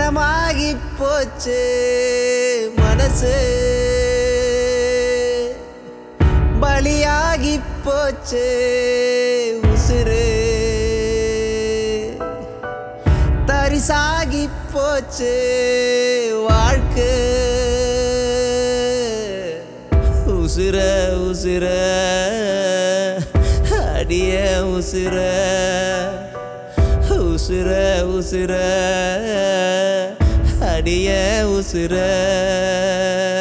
மரமாகி போச்சு மனசு பலியாகி போச்சு உசுரு தரிசாகி போச்சு வாழ்க்கை உசுர உசுர அடிய உசுர உசுர உசுர அடிய உசுர